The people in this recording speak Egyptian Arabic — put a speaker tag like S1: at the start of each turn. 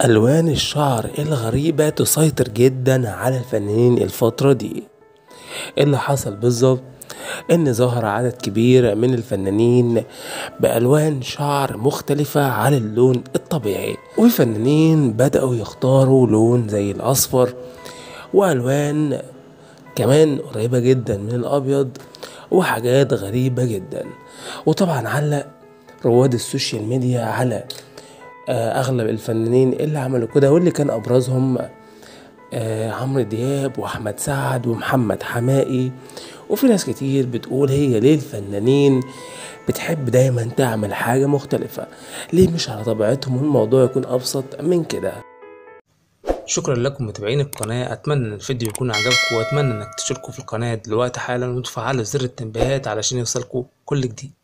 S1: ألوان الشعر الغريبة تسيطر جدا على الفنانين الفترة دي اللي حصل بالظبط ان ظهر عدد كبير من الفنانين بألوان شعر مختلفة عن اللون الطبيعي وفنانين بدأوا يختاروا لون زي الأصفر وألوان كمان قريبة جدا من الأبيض وحاجات غريبة جدا وطبعا علق رواد السوشيال ميديا على آه، اغلب الفنانين اللي عملوا كده واللي كان ابرزهم آه، عمرو دياب واحمد سعد ومحمد حمائي وفي ناس كتير بتقول هي ليه الفنانين بتحب دايما تعمل حاجة مختلفة ليه مش على طبيعتهم الموضوع يكون ابسط من كده
S2: شكرا لكم متابعين القناة أتمنى إن الفيديو يكون عجبكم وأتمنى إنك تشتركوا في القناة دلوقتي حالا وتفعلوا زر التنبيهات علشان يوصلكوا كل جديد